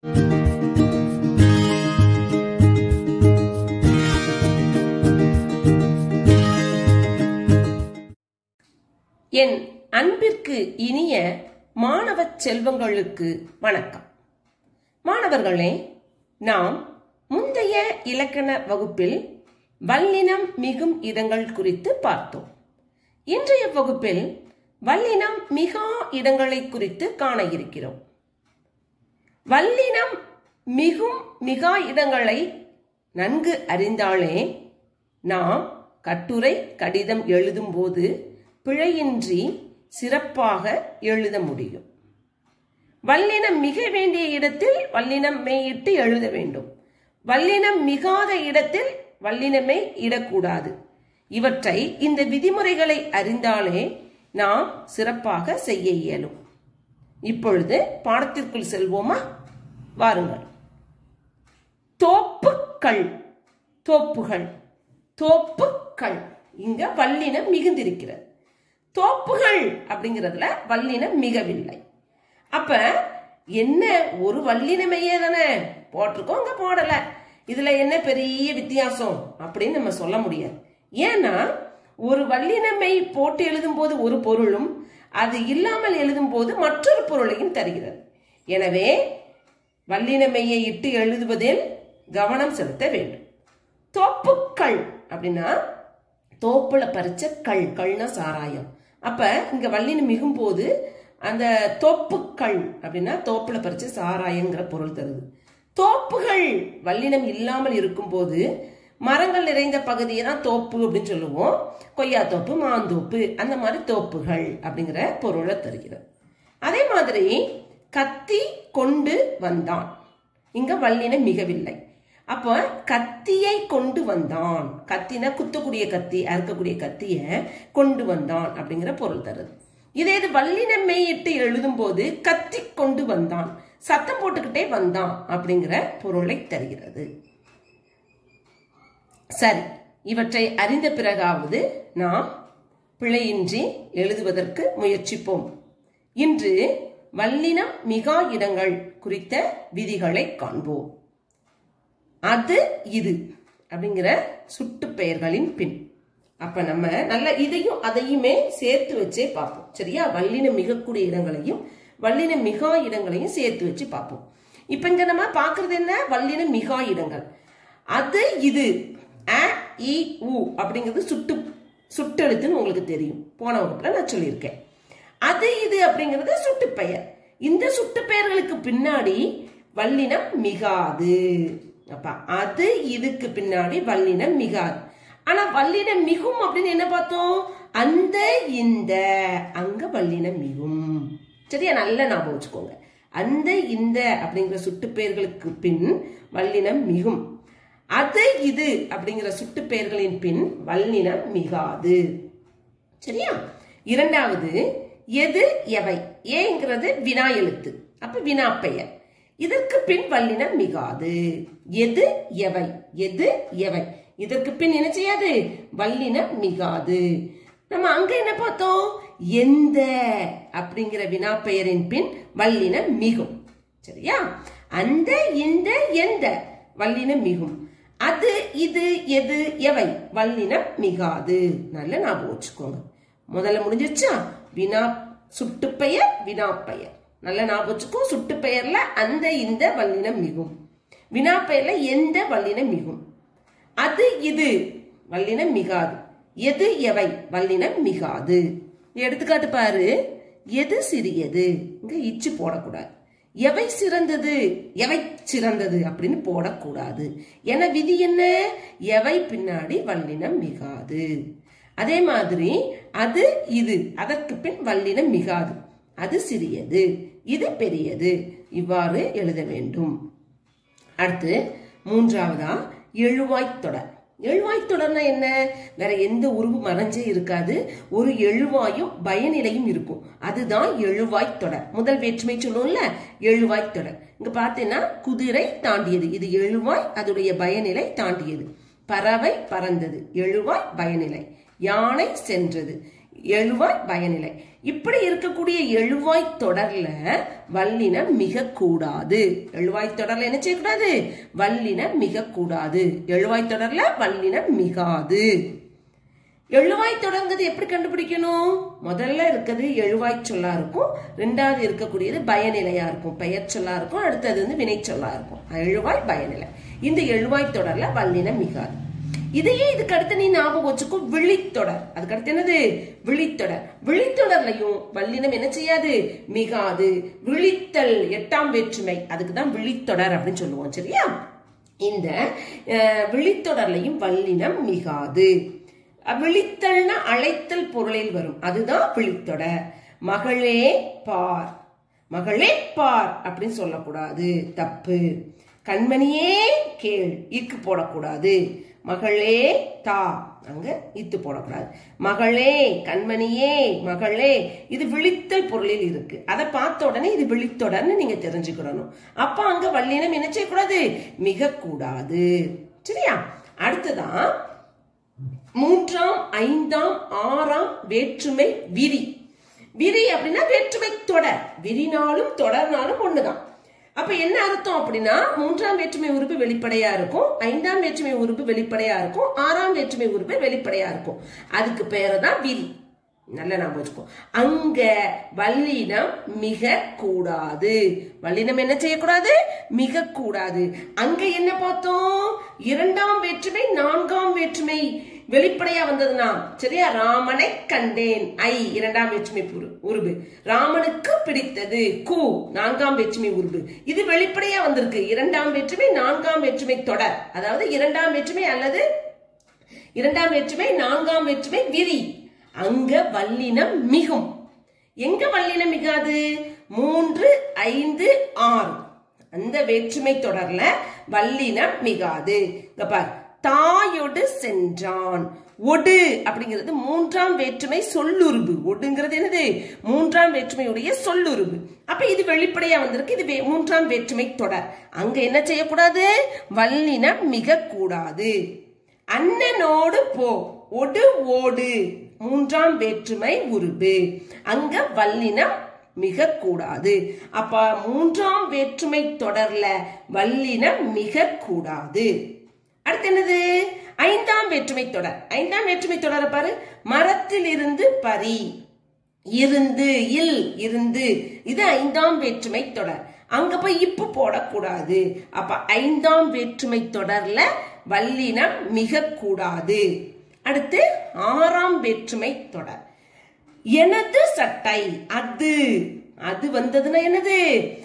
என் அன்பிற்கு இனிய மாணவ செல்வங்களுக்கு வணக்கம் மாணவர்களே நாம் முந்தைய இலக்கண வகுப்பில் வல்லினம் மிகும் இடங்கள் குறித்து பார்த்தோம் இன்றைய வகுப்பில் வல்லினம் மிகா இடங்களை குறித்து காண இருக்கிறோம் வல்லினம் மிகும் மிகா இடங்களை நன்கு அறிந்தாலே நாம் கட்டுரை கடிதம் எழுதும்போது பிழையின்றி சிறப்பாக எழுத முடியும் வல்லினம் மிக வேண்டிய இடத்தில் வல்லினம் மெய்யிட்டு எழுத வேண்டும் வல்லினம் மிகாத இடத்தில் வல்லினமே இடக்கூடாது இவற்றை இந்த விதிமுறைகளை அறிந்தாலே நாம் சிறப்பாக செய்ய இயலும் இப்பொழுது பாடத்திற்குள் செல்வோமா வாருங்கள் தோப்புக்கள் தோப்புகள் தோப்புக்கள் இங்க வல்லினம் மிகுந்திருக்கிறது தோப்புகள் அப்படிங்கிறதுல வல்லினம் மிகவில்லை அப்ப என்ன ஒரு வல்லினமையே தானே போட்டிருக்கோம் அங்க போடல இதுல என்ன பெரிய வித்தியாசம் அப்படின்னு நம்ம சொல்ல முடியாது ஏன்னா ஒரு வல்லினமை போட்டு எழுதும் போது ஒரு பொருளும் அது இல்லாமல் எழுதும் போது மற்றொரு பொருளையும் தருகிறது எனவே வல்லினமையை இட்டு எழுதுவதில் கவனம் செலுத்த வேண்டும் தோப்புக்கள் அப்படின்னா தோப்புல பறிச்ச கள் கள்னா சாராயம் அப்ப இங்க வல்லினம் மிகும் போது அந்த தோப்புக்கள் அப்படின்னா தோப்புல பறிச்ச சாராயங்கிற பொருள் தருது தோப்புகள் வல்லினம் இல்லாமல் இருக்கும்போது மரங்கள் நிறைந்த பகுதியை தான் தோப்பு அப்படின்னு சொல்லுவோம் கொய்யா தோப்பு மாந்தோப்பு அந்த மாதிரி தோப்புகள் அப்படிங்கிற பொருளை தருகிறது அதே மாதிரி கத்தி கொண்டு வந்தான் இங்க வல்லினம் மிகவில்லை அப்ப கத்தியை கொண்டு வந்தான் கத்தினா குத்தக்கூடிய கத்தி அறுக்கக்கூடிய கத்திய கொண்டு வந்தான் அப்படிங்கிற பொருள் தருது இதே இது வல்லினமை இட்டு எழுதும் போது கத்தி கொண்டு வந்தான் சத்தம் போட்டுக்கிட்டே வந்தான் அப்படிங்கிற பொருளை தருகிறது சரி இவற்றை அறிந்த பிறகாவது நாம் பிழையின்றி எழுதுவதற்கு முயற்சிப்போம் இன்று வல்லினம் மிகா இடங்கள் குறித்த விதிகளை காண்போம் அது இது அப்படிங்கிற சுட்டு பெயர்களின் பின் அப்ப நம்ம நல்ல இதையும் அதையுமே சேர்த்து வச்சே பார்ப்போம் சரியா வல்லினம் மிகக்கூடிய இடங்களையும் வல்லினம் மிகா இடங்களையும் சேர்த்து வச்சு பார்ப்போம் இப்ப இங்க நம்ம பாக்குறது என்ன வல்லினம் மிகா இடங்கள் அது இது அ இ உ அப்படிங்கிறது சுட்டு சுட்டெழுத்துன்னு உங்களுக்கு தெரியும் போன வகுப்புல நான் சொல்லியிருக்கேன் அது இது அப்படிங்கிறது சுட்டு பெயர் இந்த சுட்டு பெயர்களுக்கு பின்னாடி வல்லினம் மிகாது அப்ப அது இதுக்கு பின்னாடி வல்லினம் மிகாது ஆனா வல்லினம் மிகும் அப்படின்னு என்ன பார்த்தோம் அந்த இந்த அங்க வல்லினம் மிகும் சரியா நல்ல ஞாபகம் வச்சுக்கோங்க அந்த இந்த அப்படிங்கிற சுட்டு பெயர்களுக்கு பின் வல்லினம் மிகும் அது இது அப்படிங்கிற சுட்டு பெயர்களின் பின் வல்லினம் மிகாது சரியா இரண்டாவது எது எவை ஏங்கிறது வினா எழுத்து அப்ப வினா பெயர் இதற்கு பின் வல்லினம் மிகாது எது எவை எது எவை இதற்கு பின் என்ன செய்யாது வல்லினம் மிகாது நம்ம அங்க என்ன பார்த்தோம் எந்த அப்படிங்கிற வினா பெயரின் பின் வல்லினம் மிகும் சரியா அந்த இந்த எந்த வல்லினம் மிகும் அது இது எது எவை வல்லினம் மிகாது நல்ல ஞாபகம் வச்சுக்கோங்க முதல்ல முடிஞ்சிருச்சா வினா சுட்டு பெயர் வினா பெயர் நல்ல ஞாபகம் வச்சுக்கோ சுட்டு பெயர்ல அந்த இந்த வல்லினம் மிகும் வினா பெயர்ல எந்த வல்லினம் மிகும் அது இது வல்லினம் மிகாது எது எவை வல்லினம் மிகாது எடுத்துக்காட்டு பாரு எது சிறியது இங்க இச்சு போடக்கூடாது எவை சிறந்தது எவை சிறந்தது அப்படின்னு போடக்கூடாது என விதி என்ன எவை பின்னாடி வல்லினம் மிகாது அதே மாதிரி அது இது அதற்கு பின் வல்லினம் மிகாது அது சிறியது இது பெரியது இவ்வாறு எழுத வேண்டும் அடுத்து மூன்றாவதா எழுவாய்த் தொடர் எழுவாய்த் தொடர்னா என்ன வேற எந்த உருவு மறைஞ்சே இருக்காது ஒரு எழுவாயும் பயனிலையும் இருக்கும் அதுதான் எழுவாய்த் தொடர் முதல் வேற்றுமை சொல்லுவோம்ல எழுவாய்த் தொடர் இங்க பார்த்தீங்கன்னா குதிரை தாண்டியது இது எழுவாய் அதோடைய பயனிலை தாண்டியது பறவை பறந்தது எழுவாய் பயனிலை யானை சென்றது எழுவாய் பயனிலை இப்படி இருக்கக்கூடிய எழுவாய் தொடர்ல வல்லினம் மிக கூடாது எழுவாய் தொடர்ல என்ன செய்யக்கூடாது வல்லினம் மிக கூடாது எழுவாய் தொடர்ல வல்லினம் மிகாது எழுவாய் தொடர்ங்கிறது எப்படி கண்டுபிடிக்கணும் முதல்ல இருக்கிறது எழுவாய் சொல்லா இருக்கும் ரெண்டாவது இருக்கக்கூடியது பயனிலையா இருக்கும் பெயர் சொல்லா இருக்கும் அடுத்தது வந்து வினை சொல்லா இருக்கும் எழுவாய் பயனிலை இந்த எழுவாய் தொடர்ல வல்லினம் மிகாது இதையே இதுக்கு அடுத்து நீ ஞாபகம் வச்சுக்கோ விழித்தொடர் அதுக்கு அடுத்து என்னது விழித்தொடர் விழித்தொடர்லையும் வல்லினம் என்ன செய்யாது மிகாது விழித்தல் எட்டாம் வேற்றுமை அதுக்கு தான் விழித்தொடர் அப்படின்னு சொல்லுவோம் சரியா இந்த அஹ், விழித்தொடர்லையும் வல்லினம் மிகாது விழித்தல்னா அழைத்தல் பொருளில் வரும் அதுதான் விழித்தொடர் மகளே பார் மகளே பார் அப்படின்னு சொல்லக்கூடாது தப்பு கண்மணியே கேள் இக்கு போடக்கூடாது மகளே தா அங்க இத்து போடக்கூடாது மகளே கண்மணியே மகளே இது விழித்தல் பொருளில் இருக்கு அதை பார்த்த உடனே இது விழித்தொடர்னு நீங்க தெரிஞ்சுக்கிடணும் அப்ப அங்க வல்லினம் என்ன செய்யக்கூடாது மிக கூடாது சரியா அடுத்ததான் மூன்றாம் ஐந்தாம் ஆறாம் வேற்றுமை விரி விரி அப்படின்னா வேற்றுமை தொடர் விரினாலும் தொடர்னாலும் ஒண்ணுதான் அப்ப என்ன அர்த்தம் அப்படின்னா மூன்றாம் வேற்றுமை உறுப்பு வெளிப்படையா இருக்கும் ஐந்தாம் வேற்றுமை உறுப்பு வெளிப்படையா இருக்கும் ஆறாம் வேற்றுமை உறுப்பு வெளிப்படையா இருக்கும் அதுக்கு பேரு தான் விரி நல்ல ஞாபகம் வச்சுக்கோ அங்க வல்லினம் மிக கூடாது வல்லினம் என்ன செய்யக்கூடாது மிக கூடாது அங்க என்ன பார்த்தோம் இரண்டாம் வேற்றுமை நான்காம் வேற்றுமை வெளிப்படையா வந்ததுனா சரியா ராமனை கண்டேன் ஐ இரண்டாம் வேற்றுமை உரு- உருபு ராமனுக்கு பிடித்தது கு நான்காம் வேற்றுமை உருபு இது வெளிப்படையா வந்திருக்கு இரண்டாம் வேற்றுமை நான்காம் வேற்றுமை தொடர் அதாவது இரண்டாம் வேற்றுமை அல்லது இரண்டாம் வேற்றுமை நான்காம் வேற்றுமை விரி அங்க வல்லினம் மிகும் எங்க வல்லினம் மிகாது மூன்று ஐந்து ஆறு அந்த வேற்றுமை தொடர்ல வல்லினம் மிகாது இங்க பார் தாயொடு சென்றான் ஒடு அப்படிங்கிறது மூன்றாம் வேற்றுமை சொல்லுருபு ஒடுங்கிறது என்னது மூன்றாம் வேற்றுமையுடைய சொல்லுருபு அப்ப இது வெளிப்படையா வந்திருக்கு இது வே- மூன்றாம் வேற்றுமை தொடர் அங்க என்ன செய்யக்கூடாது வல்லினம் மிக கூடாது அண்ணனோடு போ ஒடு ஓடு மூன்றாம் வேற்றுமை உருபு அங்க வல்லினம் மிக கூடாது அப்ப மூன்றாம் வேற்றுமை தொடர்ல வல்லினம் மிக கூடாது அடுத்து என்னது ஐந்தாம் வேற்றுமை தொடர் ஐந்தாம் வேற்றுமை தொடர பாரு மரத்தில் இருந்து பரி இருந்து இல் இருந்து இது ஐந்தாம் வேற்றுமை தொடர் அங்க போய் இப்பு போடக்கூடாது அப்ப ஐந்தாம் வேற்றுமை தொடர்ல வல்லினம் மிக கூடாது அடுத்து ஆறாம் வேற்றுமை தொடர் எனது சட்டை அது அது வந்ததுன்னா என்னது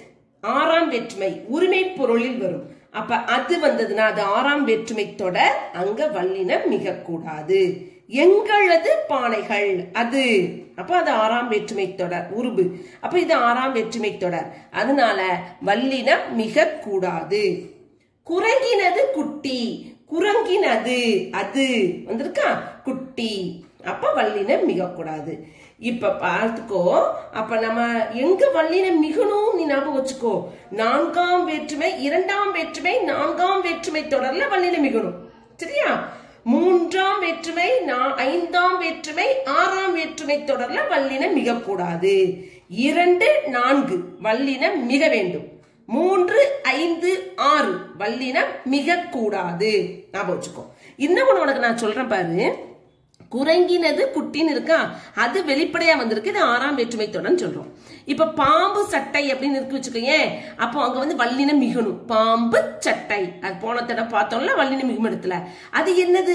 ஆறாம் வேற்றுமை உரிமை பொருளில் வரும் அப்ப அது வந்ததுன்னா அது ஆறாம் வேற்றுமை தொடர் அங்க வல்லினம் மிக கூடாது எங்களது பானைகள் அது அப்ப அது ஆறாம் வேற்றுமை தொடர் உருபு அப்ப இது ஆறாம் வேற்றுமை தொடர் அதனால வல்லினம் மிக கூடாது குரங்கினது குட்டி குரங்கினது அது வந்திருக்கா குட்டி அப்ப வல்லினம் மிகக்கூடாது இப்ப பார்த்துக்கோ அப்ப நம்ம எங்க வல்லினம் மிகணும் நீ ஞாபகம் வச்சுக்கோ நான்காம் வேற்றுமை இரண்டாம் வேற்றுமை நான்காம் வேற்றுமை தொடர்ல வல்லினம் மிகணும் சரியா மூன்றாம் வேற்றுமை நா- ஐந்தாம் வேற்றுமை ஆறாம் வேற்றுமை தொடர்ல வல்லினம் மிகக்கூடாது இரண்டு நான்கு வல்லினம் மிக வேண்டும் மூன்று ஐந்து ஆறு வல்லினம் மிக கூடாது ஞாபகம் வச்சுக்கோ இன்னும் ஒண்ணு உனக்கு நான் சொல்றேன் பாரு குரங்கினது குட்டின்னு இருக்கா அது வெளிப்படையா வந்திருக்கு இது ஆறாம் வேற்றுமை தொடர்ன்னு சொல்றோம் இப்ப பாம்பு சட்டை அப்படின்னு இருக்கு வச்சுக்கோயேன் அப்போ அங்க வந்து வல்லினம் மிகணும் பாம்பு சட்டை அது போன தடவை பார்த்தோம்ல வல்லினம் மிகும் இடத்துல அது என்னது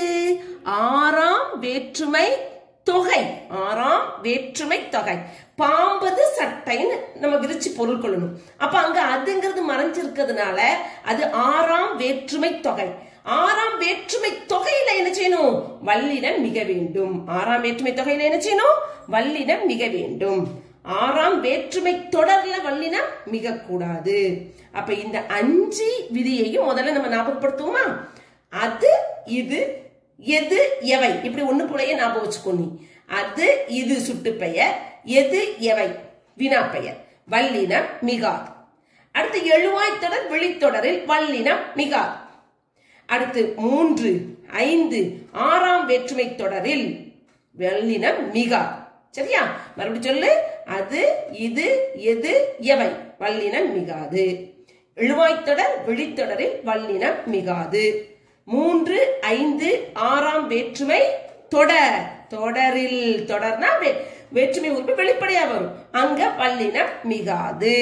ஆறாம் வேற்றுமை தொகை ஆறாம் வேற்றுமை தொகை பாம்பது சட்டைன்னு நம்ம விரிச்சு பொருள் கொள்ளணும் அப்ப அங்க அதுங்கிறது மறைஞ்சிருக்கிறதுனால அது ஆறாம் வேற்றுமை தொகை ஆறாம் வேற்றுமை தொகையில என்ன செய்யணும் வல்லினம் மிக வேண்டும் ஆறாம் வேற்றுமை தொகையில என்ன செய்யணும் வல்லினம் மிக வேண்டும் ஆறாம் வேற்றுமை தொடர்ல வல்லினம் மிக கூடாது அப்ப இந்த அஞ்சு விதியையும் முதல்ல நம்ம ஞாபகப்படுத்துவோமா அது இது எது எவை இப்படி ஒண்ணு போலயே ஞாபகம் வச்சுக்கோ நீ அது இது சுட்டு பெயர் எது எவை வினா பெயர் வல்லினம் மிகாது அடுத்து எழுவாய் தொடர் விழித்தொடரில் வல்லினம் மிகாது அடுத்து மூன்று ஐந்து ஆறாம் வேற்றுமை தொடரில் வல்லினம் மிகாது சரியா மறுபடியும் சொல்லு அது இது எது எவை வல்லினம் மிகாது இழுவாய்த்தொடர் விழித்தொடரில் வல்லினம் மிகாது மூன்று ஐந்து ஆறாம் வேற்றுமை தொடர் தொடரில் தொடர்னா வே- வேற்றுமை உறுப்பு வெளிப்படையா வரும் அங்க வல்லினம் மிகாது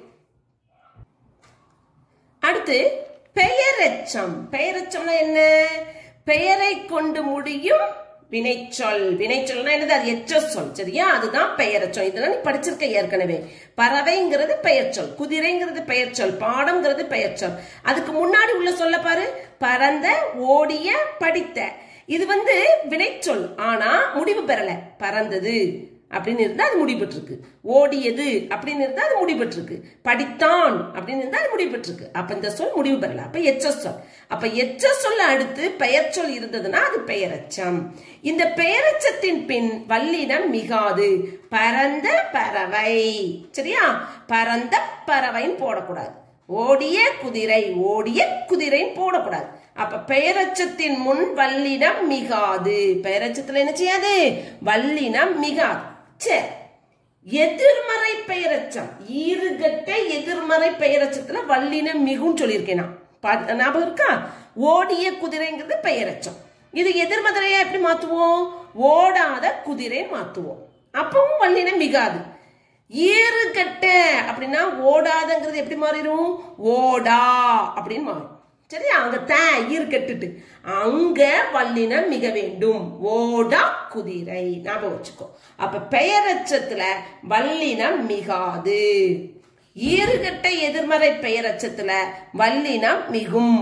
அடுத்து பெயரெச்சம் பெயரெச்சம்னா என்ன பெயரை கொண்டு முடியும் வினைச்சொல் வினைச்சொல்னா என்னது அது எச்ச சொல் சரியா அதுதான் பெயரெச்சம் இதெல்லாம் நீ படிச்சிருக்க ஏற்கனவே பறவைங்கிறது பெயர்ச்சொல் குதிரைங்கிறது பெயர்ச்சொல் பாடம்ங்கிறது பெயர்ச்சொல் அதுக்கு முன்னாடி உள்ள சொல்ல பாரு பறந்த ஓடிய படித்த இது வந்து வினைச்சொல் ஆனா முடிவு பெறல பறந்தது அப்படின்னு இருந்தா அது முடிபெற்றிருக்கு ஓடியது அப்படின்னு இருந்தா அது முடிபெற்றிருக்கு படித்தான் அப்படின்னு இருந்தா அது முடிபெற்றிருக்கு அப்ப இந்த சொல் முடிவு பெறல அப்ப எச்ச சொல் அப்ப எச்ச சொல்ல அடுத்து பெயர் சொல் இருந்ததுன்னா அது பெயரச்சம் இந்த பெயரச்சத்தின் பின் வல்லினம் மிகாது பரந்த பறவை சரியா பரந்த பறவைன்னு போடக்கூடாது ஓடிய குதிரை ஓடிய குதிரைன்னு போடக்கூடாது அப்ப பெயரச்சத்தின் முன் வல்லினம் மிகாது பெயரச்சத்துல என்ன செய்யாது வல்லினம் மிகாது சரி எதிர்மறை பெயரச்சம் ஈறுகட்ட எதிர்மறை பெயரச்சத்துல வல்லினம் மிகும் சொல்லியிருக்கேன் நான் பா- ஞாபகம் இருக்கா ஓடிய குதிரைங்கிறது பெயரச்சம் இது எதிர்மறையா எப்படி மாத்துவோம் ஓடாத குதிரை மாத்துவோம் அப்பவும் வல்லினம் மிகாது ஈறுகட்ட அப்படின்னா ஓடாதங்கிறது எப்படி மாறிடும் ஓடா அப்படின்னு மாறும் சரியா அங்க த ஈறு கட்டுட்டு அங்க வல்லினம் மிக வேண்டும் ஓடா குதிரை ஞாபகம் வச்சுக்கோ அப்ப பெயரச்சத்துல வல்லினம் மிகாது ஈறுகட்ட எதிர்மறை பெயரச்சத்துல வல்லினம் மிகும்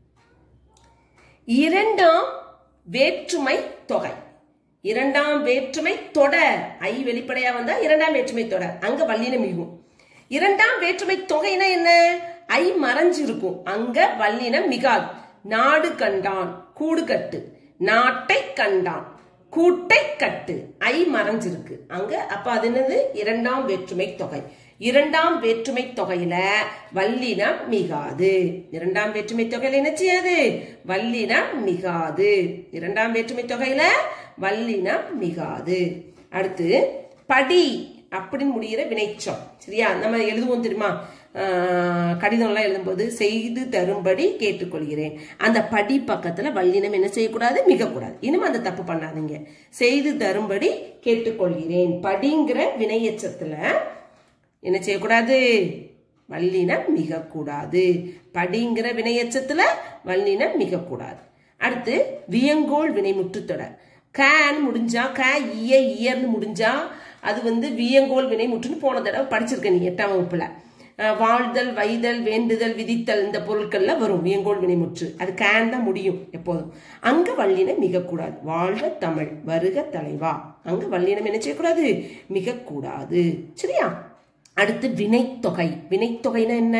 இரண்டாம் வேற்றுமை தொகை இரண்டாம் வேற்றுமை தொடர் ஐ வெளிப்படையா வந்தா இரண்டாம் வேற்றுமை தொடர் அங்க வல்லினம் மிகும் இரண்டாம் வேற்றுமை தொகைனா என்ன ஐ மறைஞ்சு இருக்கும் அங்க வல்லினம் மிகாது நாடு கண்டான் கூடு கட்டு நாட்டை கண்டான் கூட்டை கட்டு ஐ மறைஞ்சிருக்கு அங்க அப்ப அது என்னது இரண்டாம் வேற்றுமை தொகை இரண்டாம் வேற்றுமை தொகையில வல்லினம் மிகாது இரண்டாம் வேற்றுமை தொகையில என்ன செய்யாது வல்லினம் மிகாது இரண்டாம் வேற்றுமை தொகையில வல்லினம் மிகாது அடுத்து படி அப்படின்னு முடிகிற வினைச்சொல் சரியா நம்ம எழுதுவோம் தெரியுமா ஆஹ், கடிதம்லாம் எழுதும்போது செய்து தரும்படி கேட்டுக்கொள்கிறேன் அந்த படி பக்கத்துல வல்லினம் என்ன செய்யக்கூடாது மிகக்கூடாது இனிமே அந்த தப்பு பண்ணாதீங்க செய்து தரும்படி கேட்டுக்கொள்கிறேன் படிங்கிற வினையச்சத்துல என்ன செய்யக்கூடாது வல்லினம் மிகக்கூடாது படிங்கிற வினையச்சத்துல வல்லினம் மிகக்கூடாது அடுத்து வியங்கோள் வினைமுற்று தொடர் கேன் முடிஞ்சா க இய இயர்னு முடிஞ்சா அது வந்து வியங்கோல் வினைமுற்றுன்னு போன தடவை படிச்சிருக்க நீ எட்டாம் வகுப்புல அஹ் வாழ்தல் வைதல் வேண்டுதல் விதித்தல் இந்த பொருட்கள்ல வரும் வியங்கோல் வினைமுற்று அது கேன் தான் முடியும் எப்போதும் அங்க வல்லினம் மிகக்கூடாது வாழ்க தமிழ் வருக தலைவா அங்க வல்லினம் என்ன செய்யக்கூடாது மிகக்கூடாது சரியா அடுத்து வினைத்தொகை வினைத்தொகைனா என்ன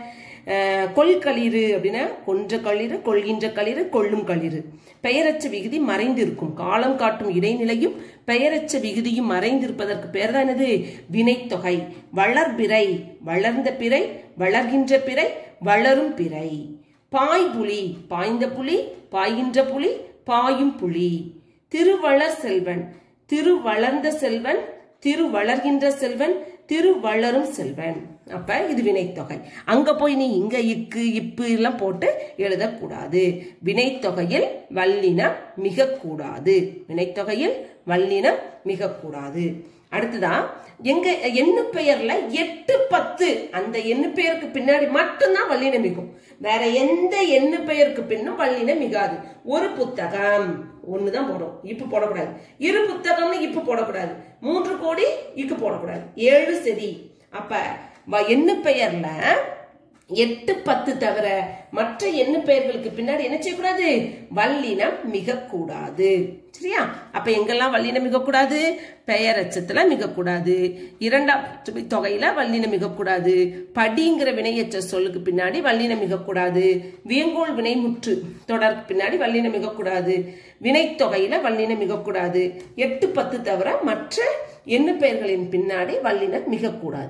அஹ், கொள்களிறு அப்படின்னா கொன்ற களிறு கொள்கின்ற களிறு கொள்ளும் களிறு பெயரச்ச விகுதி மறைந்திருக்கும் காலம் காட்டும் இடைநிலையும் பெயரச்ச விகுதியும் மறைந்திருப்பதற்கு பேர் தான் என்னது வினைத்தொகை வளர்பிறை வளர்ந்த பிறை வளர்கின்ற பிறை வளரும் பிறை பாய்புலி பாய்ந்த புலி பாய்கின்ற புலி பாயும் புலி திருவளர் செல்வன் திருவளர்ந்த செல்வன் திருவளர்கின்ற செல்வன் திருவளரும் செல்வன் அப்ப இது வினைத்தொகை அங்க போய் நீ இங்க இக்கு இப்பு எல்லாம் போட்டு எழுதக்கூடாது வினைத்தொகையில் வல்லினம் மிகக்கூடாது வினைத்தொகையில் வல்லினம் மிகக்கூடாது அடுத்ததான் எங்க எண்ணு பெயர்ல எட்டு பத்து அந்த எண்ணு பெயருக்கு பின்னாடி மட்டும்தான் வல்லினம் மிகும் வேற எந்த எண்ணு பெயருக்கு பின்னும் வல்லினம் மிகாது ஒரு புத்தகம் ஒண்ணுதான் போடும் இப்பு போடக்கூடாது இரு புத்தகம்னு இப்பு போடக்கூடாது மூன்று கோடி இக்கு போடக்கூடாது ஏழு சரி அப்ப வ- எண்ணு பெயர்ல எட்டு பத்து தவிர மற்ற எண்ணு பெயர்களுக்கு பின்னாடி என்ன செய்யக்கூடாது வல்லினம் மிகக்கூடாது சரியா அப்ப எங்கெல்லாம் வல்லினம் மிகக்கூடாது பெயரச்சத்துல மிகக்கூடாது இரண்டாம் வேற்றுமை தொகையில வல்லினம் மிகக்கூடாது படிங்கிற வினையச்ச சொல்லுக்கு பின்னாடி வல்லினம் மிகக்கூடாது வியங்கோல் வினைமுற்று தொடருக்கு பின்னாடி வல்லினம் மிகக்கூடாது வினைத்தொகையில வல்லினம் மிகக்கூடாது எட்டு பத்து தவிர மற்ற எண்ணு பெயர்களின் பின்னாடி வல்லினம் மிகக்கூடாது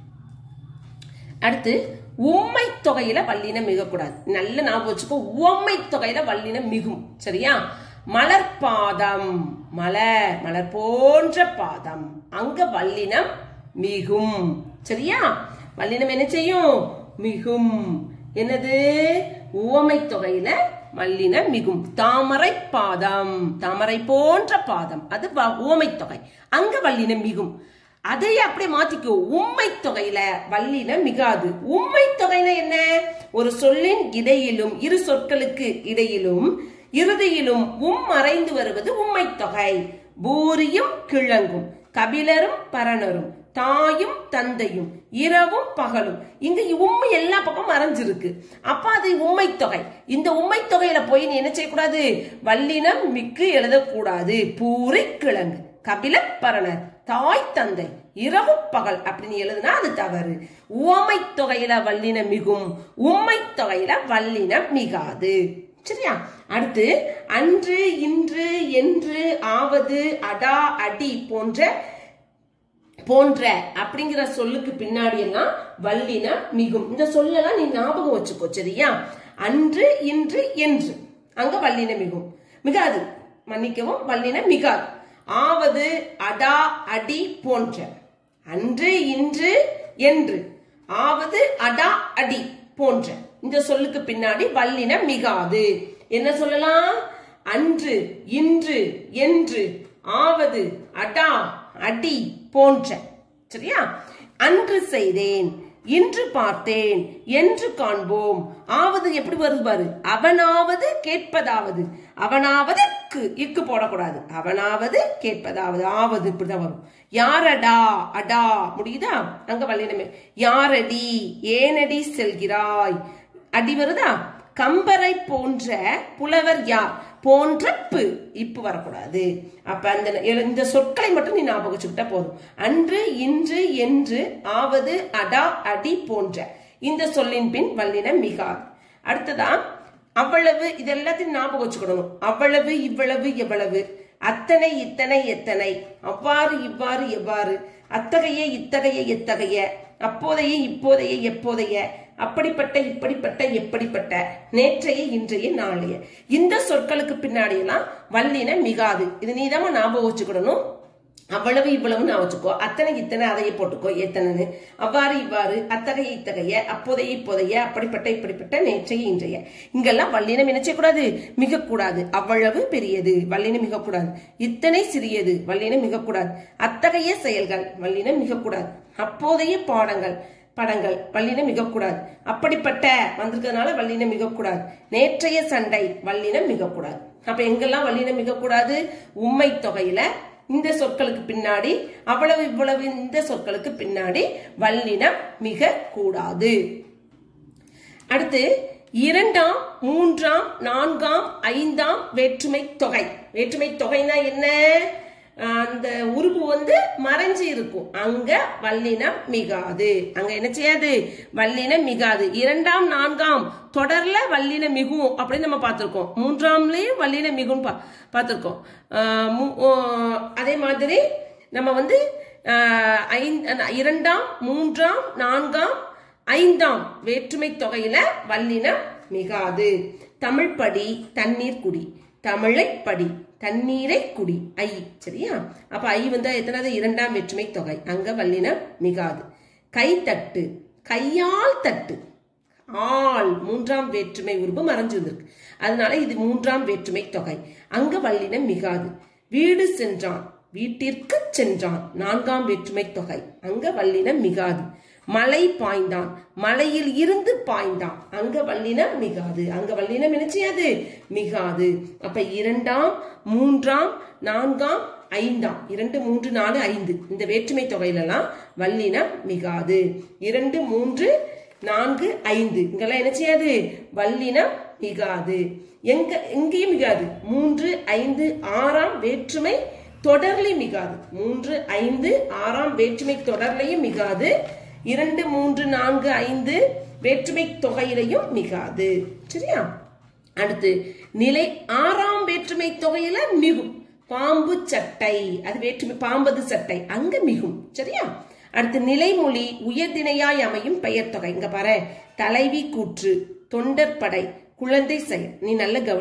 அடுத்து உம்மை தொகையில வல்லினம் மிகக்கூடாது நல்ல ஞாபகம் வச்சுக்கோ உம்மை தொகையில வல்லினம் மிகும் சரியா மலர் பாதம் மலர் மலர் போன்ற பாதம் அங்க வல்லினம் மிகும் சரியா வல்லினம் என்ன செய்யும் மிகும் என்னது உவமை தொகையில வல்லினம் மிகும் தாமரை பாதம் தாமரை போன்ற பாதம் அது வ- உவமை தொகை அங்க வல்லினம் மிகும் அதை அப்படியே மாத்திக்கோ உம்மை தொகையில வல்லினம் மிகாது உம்மை தொகைனா என்ன ஒரு சொல்லின் இடையிலும் இரு சொற்களுக்கு இடையிலும் இறுதியிலும் உம் மறைந்து வருவது உம்மை தொகை பூரியும் கிழங்கும் கபிலரும் பரணரும் தாயும் தந்தையும் இரவும் பகலும் இங்க உண்மை எல்லா பக்கம் மறைஞ்சிருக்கு அப்ப அது உண்மை தொகை இந்த உண்மை தொகையில போய் நீ என்ன செய்யக்கூடாது வல்லினம் மிக்கு எழுதக்கூடாது பூரி கிழங்கு கபில பரணர் தாய் தந்தை இரவு பகல் அப்படின்னு எழுதுனா அது தவறு உவமை தொகையில வல்லினம் மிகும் உம்மை தொகையில வல்லினம் மிகாது சரியா அடுத்து அன்று இன்று என்று ஆவது அடா அடி போன்ற போன்ற அப்படிங்கிற சொல்லுக்கு பின்னாடி எல்லாம் வல்லினம் மிகும் இந்த சொல்லலாம் நீ ஞாபகம் வச்சுக்கோ சரியா அன்று இன்று என்று அங்க வல்லினம் மிகும் மிகாது மன்னிக்கவும் வல்லினம் மிகாது ஆவது அடா அடி போன்ற அன்று இன்று என்று ஆவது அடா அடி போன்ற இந்த சொல்லுக்கு பின்னாடி வல்லினம் மிகாது என்ன சொல்லலாம் அன்று இன்று என்று ஆவது அடா அடி போன்ற சரியா அன்று செய்தேன் இன்று பார்த்தேன் என்று காண்போம் ஆவது எப்படி வருது பாரு அவனாவது கேட்பதாவது அவனாவது க்கு இக்கு போடக்கூடாது அவனாவது கேட்பதாவது ஆவது இப்படிதான் வரும் யாரடா அடா முடியுதா அங்க வல்லினமே யாரடி ஏனடி செல்கிறாய் அடி வருதா கம்பரை போன்ற புலவர் யார் போன்ற பு இப்பு வரக்கூடாது அப்ப அந்த எழு- இந்த சொற்களை மட்டும் நீ ஞாபகம் வச்சுக்கிட்டா போதும் அன்று இன்று என்று ஆவது அடா அடி போன்ற இந்த சொல்லின் பின் வல்லினம் மிகாது அடுத்ததா அவ்வளவு இது எல்லாத்தையும் ஞாபகம் வச்சுக்கிடணும் அவ்வளவு இவ்வளவு எவ்வளவு அத்தனை இத்தனை எத்தனை அவ்வாறு இவ்வாறு எவ்வாறு அத்தகைய இத்தகைய எத்தகைய அப்போதைய இப்போதைய எப்போதைய அப்படிப்பட்ட இப்படிப்பட்ட எப்படிப்பட்ட நேற்றைய இன்றைய நாளைய இந்த சொற்களுக்கு பின்னாடி எல்லாம் வல்லின மிகாது இது நீதாம்மா ஞாபகம் வச்சுக்கிடணும் அவ்வளவு இவ்வளவு நான் வச்சுக்கோ அத்தனை இத்தனை அதையே போட்டுக்கோ எத்தனைன்னு அவ்வாறு இவ்வாறு அத்தகைய இத்தகைய அப்போதைய இப்போதைய அப்படிப்பட்ட இப்படிப்பட்ட நேற்றைய இன்றைய இங்கெல்லாம் வல்லினம் என்ன செய்யக்கூடாது மிகக்கூடாது அவ்வளவு பெரியது வல்லினம் மிகக்கூடாது இத்தனை சிறியது வல்லினம் மிகக்கூடாது அத்தகைய செயல்கள் வல்லினம் மிகக்கூடாது அப்போதைய பாடங்கள் படங்கள் வல்லினம் மிகக்கூடாது அப்படிப்பட்ட வந்திருக்கிறதுனால வல்லினம் மிகக்கூடாது நேற்றைய சண்டை வல்லினம் மிகக்கூடாது அப்ப எங்கெல்லாம் வல்லினம் மிகக்கூடாது உண்மை தொகையில இந்த சொற்களுக்கு பின்னாடி அவ்வளவு இவ்வளவு இந்த சொற்களுக்கு பின்னாடி வல்லினம் மிக கூடாது அடுத்து இரண்டாம் மூன்றாம் நான்காம் ஐந்தாம் வேற்றுமை தொகை வேற்றுமை தொகைனா என்ன ஆஹ் அந்த உருவு வந்து மறைஞ்சு இருக்கும் அங்க வல்லினம் மிகாது அங்க என்ன செய்யாது வல்லினம் மிகாது இரண்டாம் நான்காம் தொடர்ல வல்லினம் மிகும் அப்படின்னு நம்ம பார்த்திருக்கோம் மூன்றாம்லயும் வல்லினம் மிகும் பா பார்த்திருக்கோம் ஆஹ் மூ- ஆஹ் அதே மாதிரி நம்ம வந்து ஆஹ் ஐந்து இரண்டாம் மூன்றாம் நான்காம் ஐந்தாம் வேற்றுமை தொகையில வல்லினம் மிகாது தமிழ் படி தண்ணீர் குடி தமிழை படி தண்ணீரை குடி ஐ சரியா அப்ப ஐ வந்து எத்தனாவது இரண்டாம் வேற்றுமை தொகை அங்க வல்லினம் மிகாது கை தட்டு கையால் தட்டு ஆள் மூன்றாம் வேற்றுமை உருவு மறைஞ்சு வந்திருக்கு அதனால இது மூன்றாம் வேற்றுமை தொகை அங்க வல்லினம் மிகாது வீடு சென்றான் வீட்டிற்கு சென்றான் நான்காம் வேற்றுமை தொகை அங்க வல்லினம் மிகாது மலை பாய்ந்தான் மலையில் இருந்து பாய்ந்தான் அங்க வல்லினம் மிகாது அங்க வல்லினம் என்ன செய்யாது மிகாது அப்ப இரண்டாம் மூன்றாம் நான்காம் ஐந்தாம் இரண்டு மூன்று நாலு ஐந்து இந்த வேற்றுமை தொகையிலலாம் வல்லினம் மிகாது இரண்டு மூன்று நான்கு ஐந்து இங்கெல்லாம் என்ன செய்யாது வல்லினம் மிகாது எங்க எங்கேயும் மிகாது மூன்று ஐந்து ஆறாம் வேற்றுமை தொடர்லி மிகாது மூன்று ஐந்து ஆறாம் வேற்றுமை தொடர்லையும் மிகாது இரண்டு மூன்று நான்கு ஐந்து வேற்றுமை தொகையிலையும் மிகாது சரியா அடுத்து நிலை ஆறாம் வேற்றுமை தொகையில மிகும் பாம்பு சட்டை அது வேற்றுமை பாம்பது சட்டை அங்க மிகும் சரியா அடுத்து நிலைமொழி உயர்திணையாய் அமையும் பெயர் தொகை இங்க பாரு தலைவி கூற்று தொண்டர் படை குழந்தை செயல் நீ நல்ல கவனி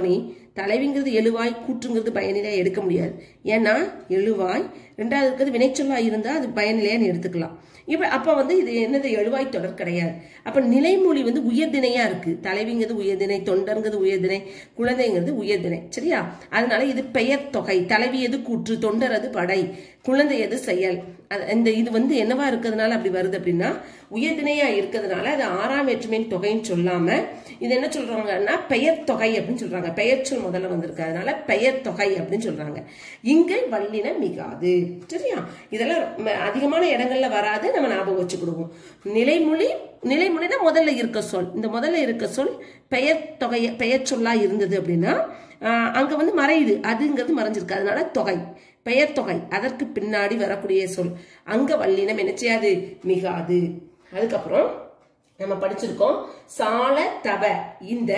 தலைவிங்கிறது எழுவாய் கூற்றுங்கிறது பயனிலையா எடுக்க முடியாது ஏன்னா எழுவாய் ரெண்டாவது இருக்கிறது வினைச்சொல்லா இருந்தா அது பயனிலையான்னு எடுத்துக்கலாம் இப்ப அப்ப வந்து இது என்னது எழுவாய் தொடர் கிடையாது அப்ப நிலைமொழி வந்து உயர்திணையா இருக்கு தலைவிங்கிறது உயர்திணை தொண்டருங்கிறது உயர்திணை குழந்தைங்கிறது உயர்திணை சரியா அதனால இது பெயர் தொகை தலைவி எது கூற்று தொண்டர் அது படை குழந்தை எது செயல் அது- இந்த இது வந்து என்னவா இருக்கிறதுனால அப்படி வருது அப்படின்னா உயர்திணையா இருக்கிறதுனால அது ஆறாம் வேற்றுமையின் தொகைன்னு சொல்லாம இது என்ன சொல்றாங்கன்னா பெயர் தொகை அப்படின்னு சொல்றாங்க பெயர் சொல் முதல்ல வந்திருக்கு அதனால பெயர் தொகை அப்படின்னு சொல்றாங்க இங்கு வல்லின மிகாது சரியா இதெல்லாம் ம- அதிகமான இடங்கள்ல வராது நம்ம ஞாபகம் வச்சுக்கிடுவோம் நிலைமொழி நிலைமொழினா முதல்ல இருக்க சொல் இந்த முதல்ல இருக்க சொல் பெயர் தொகை பெயர் சொல்லா இருந்தது அப்படின்னா ஆஹ், அங்க வந்து மறையுது அதுங்கிறது மறைஞ்சிருக்கு அதனால தொகை பெயர் தொகை அதற்கு பின்னாடி வரக்கூடிய சொல் அங்க வல்லினம் என்ன செய்யாது மிகாது அதுக்கப்புறம் நம்ம படிச்சிருக்கோம் சால தவ இந்த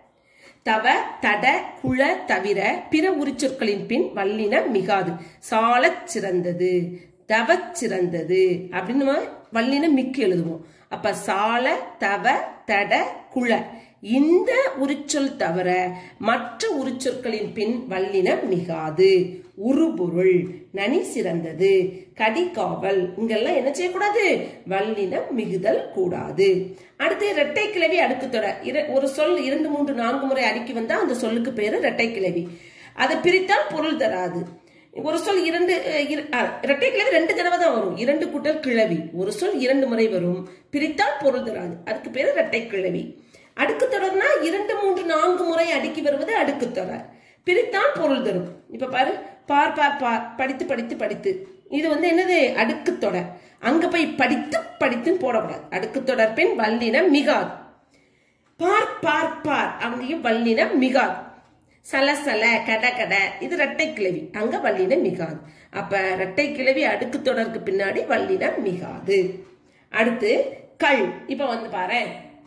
தவ தட குள தவிர பிற உரிச்சொற்களின் பின் வல்லினம் மிகாது சாலச் சிறந்தது தவச் சிறந்தது அப்படின்னு நம்ம வல்லினம் மிக்கு எழுதுவோம் அப்ப சால தவ தட குள இந்த உரிச்சொல் தவிர மற்ற உரிச்சொற்களின் பின் வல்லினம் மிகாது உருபொருள் நனி சிறந்தது கடிகாவல் இங்கெல்லாம் என்ன செய்யக்கூடாது வல்லினம் மிகுதல் கூடாது அடுத்து இரட்டை கிளவி அடுக்கு தொடர் இர- ஒரு சொல் இரண்டு மூன்று நான்கு முறை அடுக்கி வந்தா அந்த சொல்லுக்கு பேரு இரட்டை கிளவி அதை பிரித்தால் பொருள் தராது ஒரு சொல் இரண்டு அஹ், இர- அஹ், இரட்டை கிளவி ரெண்டு தடவை தான் வரும் இரண்டு கூட்டல் கிளவி ஒரு சொல் இரண்டு முறை வரும் பிரித்தால் பொருள் தராது அதுக்கு பேரு இரட்டை கிளவி அடுக்கு தொடர்னா இரண்டு மூன்று நான்கு முறை அடுக்கி வருவது அடுக்கு தொடர் பிரித்தான் பொருள் தரும் இப்ப பாரு பார் பார் பார் படித்து படித்து படித்து இது வந்து என்னது அடுக்கு தொடர் அங்க போய் படித்து படித்துன்னு போடக்கூடாது அடுக்கு தொடர் பின் வல்லினம் மிகாது பார் பார் பார் அங்கேயும் வல்லினம் மிகாது சல சல கட கட இது ரெட்டை கிளவி அங்க வல்லினம் மிகாது அப்ப ரெட்டை கிளவி அடுக்கு தொடருக்கு பின்னாடி வல்லினம் மிகாது அடுத்து கள் இப்ப வந்து பாரு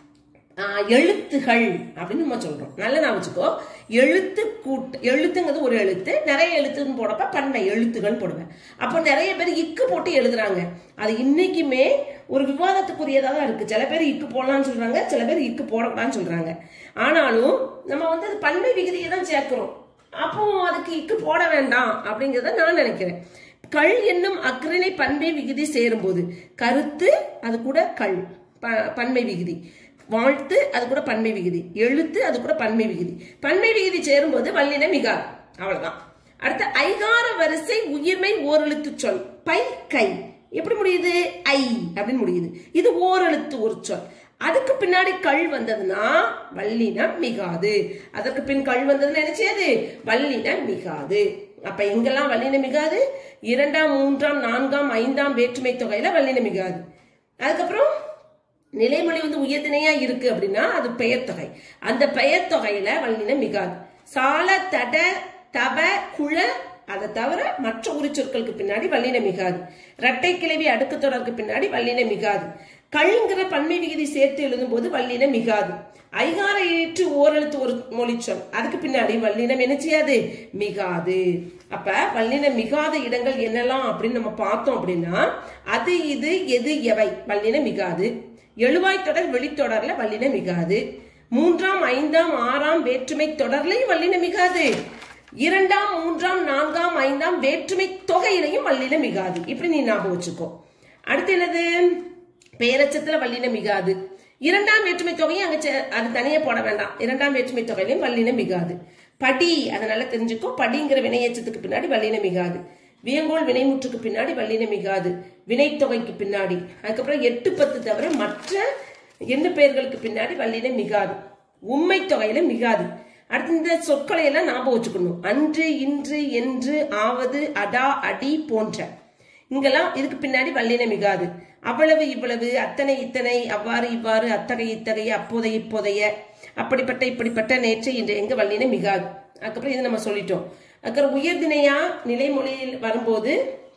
எழுத்துகள் அப்படின்னு நம்ம சொல்றோம் நல்ல நான் வச்சுக்கோ எழுத்து கூட்டு எழுத்துங்கிறது ஒரு எழுத்து நிறைய எழுத்துன்னு போடப்ப பன்மை எழுத்துகள் போடுவேன் அப்போ நிறைய பேர் இக்கு போட்டு எழுதுறாங்க அது இன்னைக்குமே ஒரு விவாதத்துக்குரியதா தான் இருக்கு சில பேர் இக்கு போடலாம்னு சொல்றாங்க சில பேர் இக்கு போடக்கூடாதுன்னு சொல்றாங்க ஆனாலும் நம்ம வந்து அது பன்மை விகுதியை தான் சேர்க்கிறோம் அப்போ அதுக்கு இக்கு போட வேண்டாம் அப்படிங்கிறத நான் நினைக்கிறேன் கள் என்னும் அக்ரிணை பன்மை விகுதி சேரும்போது கருத்து அது கூட கள் ப- பன்மை விகுதி வாழ்த்து அது கூட பன்மை விகுதி எழுத்து அது கூட பன்மை விகுதி பன்மை விகுதி சேரும்போது வல்லின மிகாது அவ்வளவுதான் அடுத்து ஐகார வரிசை உயிர்மை ஓரெழுத்து சொல் பை கை எப்படி முடியுது ஐ அப்படின்னு முடியுது இது ஓரெழுத்து ஒரு சொல் அதுக்கு பின்னாடி கள் வந்ததுன்னா வல்லினம் மிகாது அதற்கு பின் கள் வந்ததுன்னு நினைச்சது வல்லினம் மிகாது அப்ப எங்கெல்லாம் வல்லினம் மிகாது இரண்டாம் மூன்றாம் நான்காம் ஐந்தாம் வேற்றுமை தொகையில வல்லினம் மிகாது அதுக்கப்புறம் நிலைமொழி வந்து உயர்திணையா இருக்கு அப்படின்னா அது பெயர் தொகை அந்த பெயர் தொகையில வல்லினம் மிகாது சால தட தவ குள அதை தவிர மற்ற உரிச்சொற்களுக்கு பின்னாடி வல்லினம் மிகாது இரட்டை கிளவி அடுக்கு தொடருக்கு பின்னாடி வல்லினம் மிகாது கள்ங்கிற பன்மை விகுதி சேர்த்து எழுதும் போது வல்லினம் மிகாது ஐகார ஏற்று ஓரெழுத்து ஒரு மொழிச்சொல் அதுக்கு பின்னாடி வல்லினம் என்ன செய்யாது மிகாது அப்ப வல்லினம் மிகாத இடங்கள் என்னெல்லாம் அப்படின்னு நம்ம பார்த்தோம் அப்படின்னா அது இது எது எவை வல்லினம் மிகாது எழுவாய் தொடர் வெளித்தொடர்ல வல்லினம் மிகாது மூன்றாம் ஐந்தாம் ஆறாம் வேற்றுமை தொடர்லையும் வல்லினம் மிகாது இரண்டாம் மூன்றாம் நான்காம் ஐந்தாம் வேற்றுமை தொகையிலையும் வல்லினம் மிகாது இப்படி நீ ஞாபகம் வச்சுக்கோ அடுத்து என்னது பெயரச்சத்துல வல்லினம் மிகாது இரண்டாம் வேற்றுமை தொகையும் அங்க சே- அது தனியா போட வேண்டாம் இரண்டாம் வேற்றுமை தொகையிலையும் வல்லினம் மிகாது படி அதனால தெரிஞ்சுக்கோ படிங்கிற வினையச்சத்துக்கு பின்னாடி வல்லினம் மிகாது வியங்கோல் வினைமுற்றுக்கு பின்னாடி வல்லினம் மிகாது வினைத்தொகைக்கு பின்னாடி அதுக்கப்புறம் எட்டு பத்து தவிர மற்ற எண்ணு பெயர்களுக்கு பின்னாடி வல்லினம் மிகாது உண்மை தொகையில மிகாது அடுத்து இந்த சொற்களை எல்லாம் ஞாபகம் வச்சுக்கணும் அன்று இன்று என்று ஆவது அடா அடி போன்ற இங்கெல்லாம் இதுக்கு பின்னாடி வல்லின மிகாது அவ்வளவு இவ்வளவு அத்தனை இத்தனை அவ்வாறு இவ்வாறு அத்தகைய இத்தகைய அப்போதைய இப்போதைய அப்படிப்பட்ட இப்படிப்பட்ட நேற்று இன்று எங்க வல்லின மிகாது அதுக்கப்புறம் இது நம்ம சொல்லிட்டோம் அதுக்கப்புறம் உயர்திணையா நிலைமொழியில் வரும்போது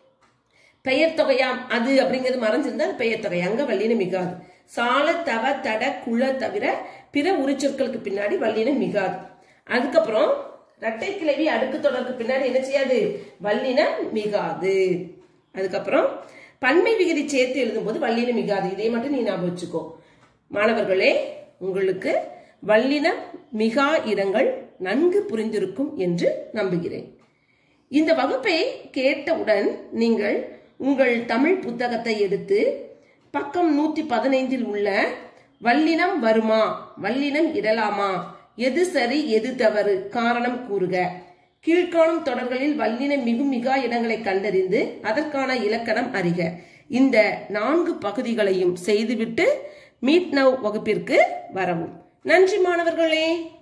பெயர் தொகையாம் அது அப்படிங்கிறது மறைஞ்சிருந்தா அது பெயர் தொகை அங்க வல்லினம் மிகாது சால தவ தட குள தவிர பிற உரிச்சொற்களுக்கு பின்னாடி வல்லினம் மிகாது அதுக்கப்புறம் இரட்டை கிளவி அடுக்கு தொடருக்கு பின்னாடி என்ன செய்யாது வல்லினம் மிகாது அதுக்கப்புறம் பன்மை விகுதி சேர்த்து எழுதும்போது வல்லினம் மிகாது இதை மட்டும் நீ ஞாபகம் வச்சுக்கோ மாணவர்களே உங்களுக்கு வல்லினம் மிகா இடங்கள் நன்கு புரிந்திருக்கும் என்று நம்புகிறேன் இந்த வகுப்பை கேட்டவுடன் நீங்கள் உங்கள் தமிழ் புத்தகத்தை எடுத்து பக்கம் நூத்தி பதினைந்தில் உள்ள வல்லினம் வருமா வல்லினம் இடலாமா எது சரி எது தவறு காரணம் கூறுக கீழ்காணும் தொடர்களில் வல்லினம் மிகும் மிகா இடங்களை கண்டறிந்து அதற்கான இலக்கணம் அறிக இந்த நான்கு பகுதிகளையும் செய்துவிட்டு மீட் நவ் வகுப்பிற்கு வரவும் நன்றி மாணவர்களே